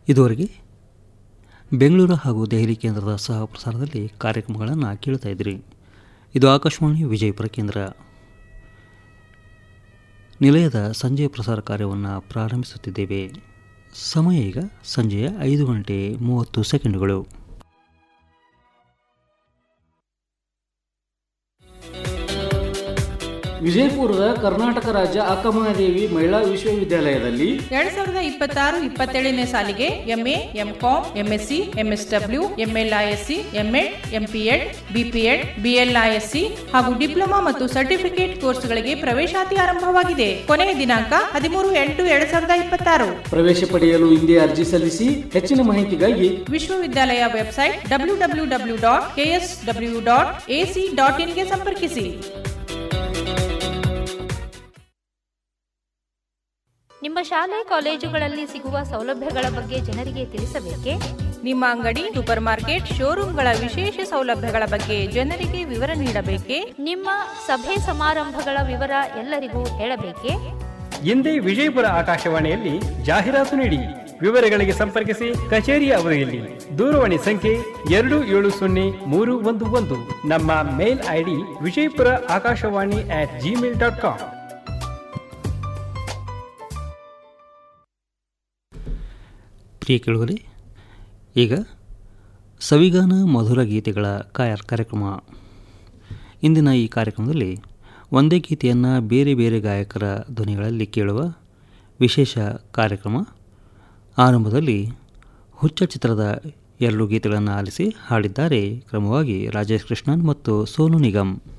ಇದುವರೆಗೆ ಬೆಂಗಳೂರು ಹಾಗೂ ದೆಹಲಿ ಕೇಂದ್ರದ ಸಹ ಪ್ರಸಾರದಲ್ಲಿ ಕಾರ್ಯಕ್ರಮಗಳನ್ನು ಕೇಳ್ತಾ ಇದ್ರಿ ಇದು ಆಕಾಶವಾಣಿ ವಿಜಯಪುರ ಕೇಂದ್ರ ನಿಲಯದ ಸಂಜೆಯ ಪ್ರಸಾರ ಕಾರ್ಯವನ್ನು ಪ್ರಾರಂಭಿಸುತ್ತಿದ್ದೇವೆ ಸಮಯ ಈಗ ಸಂಜೆಯ ಐದು ಗಂಟೆ ಮೂವತ್ತು ಸೆಕೆಂಡುಗಳು ವಿಜಯಪುರದ ಕರ್ನಾಟಕ ರಾಜ್ಯ ಅಕ್ಕಮಹಾದೇವಿ ಮಹಿಳಾ ವಿಶ್ವವಿದ್ಯಾಲಯದಲ್ಲಿ ಎರಡ್ ಸಾವಿರದ ಇಪ್ಪತ್ತಾರು ಇಪ್ಪತ್ತೇಳನೇ ಸಾಲಿಗೆ MA MCom MSc MSW MLISc MEd MPEd BPEd BLISc ಹಾಗೂ ಡಿಪ್ಲೊಮಾ ಮತ್ತು ಸರ್ಟಿಫಿಕೇಟ್ ಕೋರ್ಸ್ಗಳಿಗೆ ಪ್ರವೇಶಾತಿ ಆರಂಭವಾಗಿದೆ ಕೊನೆಯ ದಿನಾಂಕ ಹದಿಮೂರು ಎಂಟು ಎರಡ್ ಸಾವಿರದ ಇಪ್ಪತ್ತಾರು ಪ್ರವೇಶ ಪಡೆಯಲು ಹಿಂದೆ ಅರ್ಜಿ ಸಲ್ಲಿಸಿ ಹೆಚ್ಚಿನ ಮಾಹಿತಿಗಾಗಿ ವಿಶ್ವವಿದ್ಯಾಲಯ website W W W dot KS W dot AC dot ಇನ್ಗೆ ಸಂಪರ್ಕಿಸಿ ನಿಮ್ಮ ಶಾಲೆ ಕಾಲೇಜುಗಳಲ್ಲಿ ಸಿಗುವ ಸೌಲಭ್ಯಗಳ ಬಗ್ಗೆ ಜನರಿಗೆ ತಿಳಿಸಬೇಕೇ ನಿಮ್ಮ ಅಂಗಡಿ ಸೂಪರ್ ಮಾರ್ಕೆಟ್ ಶೋರೂಮ್ಗಳ ವಿಶೇಷ ಸೌಲಭ್ಯಗಳ ಬಗ್ಗೆ ಜನರಿಗೆ ವಿವರ ನೀಡಬೇಕೇ ನಿಮ್ಮ ಸಭೆ ಸಮಾರಂಭಗಳ ವಿವರ ಎಲ್ಲರಿಗೂ ಹೇಳಬೇಕೇ ಎಂದೇ ವಿಜಯಪುರ ಆಕಾಶವಾಣಿಯಲ್ಲಿ ಜಾಹೀರಾತು ನೀಡಿ ವಿವರಗಳಿಗೆ ಸಂಪರ್ಕಿಸಿ ಕಚೇರಿಯ ಅವಧಿಯಲ್ಲಿ ದೂರವಾಣಿ ಸಂಖ್ಯೆ ಎರಡು ಏಳು ಸೊನ್ನೆ ಮೂರು ಒಂದು ಒಂದು ನಮ್ಮ mail ID Vijayapura Akashvani at Gmail dot com ಪ್ರಿಯ ಕೇಳುಗರೆ ಈಗ ಸವಿಗಾನ ಮಧುರ ಗೀತೆಗಳ ಕಾಯ ಕಾರ್ಯಕ್ರಮ ಇಂದಿನ ಈ ಕಾರ್ಯಕ್ರಮದಲ್ಲಿ ಒಂದೇ ಗೀತೆಯನ್ನು ಬೇರೆ ಬೇರೆ ಗಾಯಕರ ಧ್ವನಿಗಳಲ್ಲಿ ಕೇಳುವ ವಿಶೇಷ ಕಾರ್ಯಕ್ರಮ ಆರಂಭದಲ್ಲಿ ಹುಚ್ಚ ಚಿತ್ರದ ಎರಡು ಗೀತೆಗಳನ್ನು ಆಲಿಸಿ ಹಾಡಿದ್ದಾರೆ ಕ್ರಮವಾಗಿ ರಾಜೇಶ್ ಕೃಷ್ಣನ್ ಮತ್ತು ಸೋನು ನಿಗಮ್